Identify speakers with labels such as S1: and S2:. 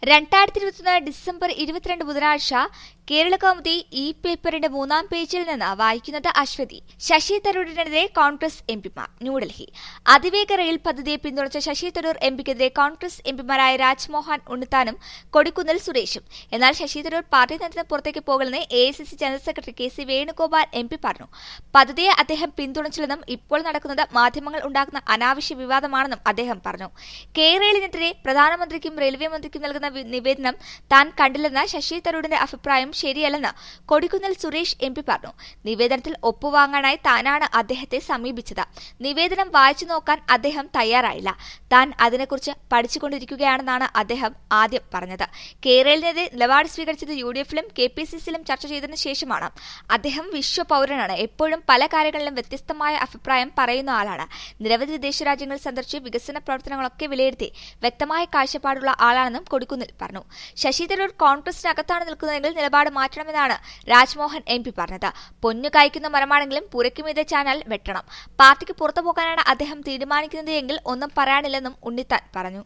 S1: രണ്ടായിരത്തി ഇരുപത്തിയൊന്ന് ഡിസംബർ ഇരുപത്തിരണ്ട് ബുധനാഴ്ച കേരള കൗമുദി ഈ പേപ്പറിന്റെ മൂന്നാം പേജിൽ നിന്ന് വായിക്കുന്നത് അശ്വതി ശശി തരൂരിനെതിരെ കോൺഗ്രസ് എംപിമാർ ന്യൂഡൽഹി അതിവേഗ റെയിൽ പദ്ധതിയെ പിന്തുണച്ച ശശി തരൂർ എംപിക്കെതിരെ കോൺഗ്രസ് എംപിമാരായ രാജ്മോഹൻ ഉണ്ണിത്താനും കൊടിക്കുന്നിൽ സുരേഷും എന്നാൽ ശശി തരൂർ പാർട്ടി നയത്തിന് പുറത്തേക്ക് പോകലെന്ന് A I C C general secretary K C Venugopal M P പറഞ്ഞു പദ്ധതിയെ അദ്ദേഹം പിന്തുണച്ചില്ലെന്നും ഇപ്പോൾ നടക്കുന്നത് മാധ്യമങ്ങൾ ഉണ്ടാക്കുന്ന അനാവശ്യ വിവാദമാണെന്നും അദ്ദേഹം പറഞ്ഞു കെ റെയിലിനെതിരെ പ്രധാനമന്ത്രിക്കും റെയിൽവേ മന്ത്രിക്കും നൽകുന്ന വി- നിവേദനം താൻ കണ്ടില്ലെന്ന ശശി തരൂരിന്റെ അഭിപ്രായം ശരിയല്ലെന്ന് കൊടിക്കുന്നിൽ സുരേഷ് എം പി പറഞ്ഞു നിവേദനത്തിൽ ഒപ്പുവാങ്ങാനായി താനാണ് അദ്ദേഹത്തെ സമീപിച്ചത് നിവേദനം വായിച്ചു നോക്കാൻ അദ്ദേഹം തയ്യാറായില്ല താൻ അതിനെക്കുറിച്ച് പഠിച്ചുകൊണ്ടിരിക്കുകയാണെന്നാണ് അദ്ദേഹം ആദ്യം പറഞ്ഞത് കേരളിനെതിരെ നിലപാട് സ്വീകരിച്ചത് യു ഡി എഫിലും കെ പി സി സിയിലും ചർച്ച ചെയ്തതിനു ശേഷമാണ് അദ്ദേഹം വിശ്വപൌരനാണ് എപ്പോഴും പല കാര്യങ്ങളിലും വ്യത്യസ്തമായ അഭിപ്രായം പറയുന്ന ആളാണ് നിരവധി വിദേശ രാജ്യങ്ങൾ സന്ദർശിച്ച് വികസന പ്രവർത്തനങ്ങളൊക്കെ വിലയിരുത്തി വ്യക്തമായ കാഴ്ചപ്പാടുള്ള ആളാണെന്നും കൊടിക്കുന്നിൽ പറഞ്ഞു ശശി തരൂർ കോൺഗ്രസിനകത്താണ് നിൽക്കുന്നതെങ്കിൽ നിലപാട് മാറ്റണമെന്നാണ് രാജ്മോഹൻ എം പി പറഞ്ഞത് പൊന്നു കായ്ക്കുന്ന മരമാണെങ്കിലും പുരയ്ക്കുമീതെ ചാനൽ വെട്ടണം പാർട്ടിക്ക് പുറത്തു പോകാനാണ് അദ്ദേഹം തീരുമാനിക്കുന്നത് എങ്കിൽ ഒന്നും പറയാനില്ലെന്നും ഉണ്ണിത്താൻ പറഞ്ഞു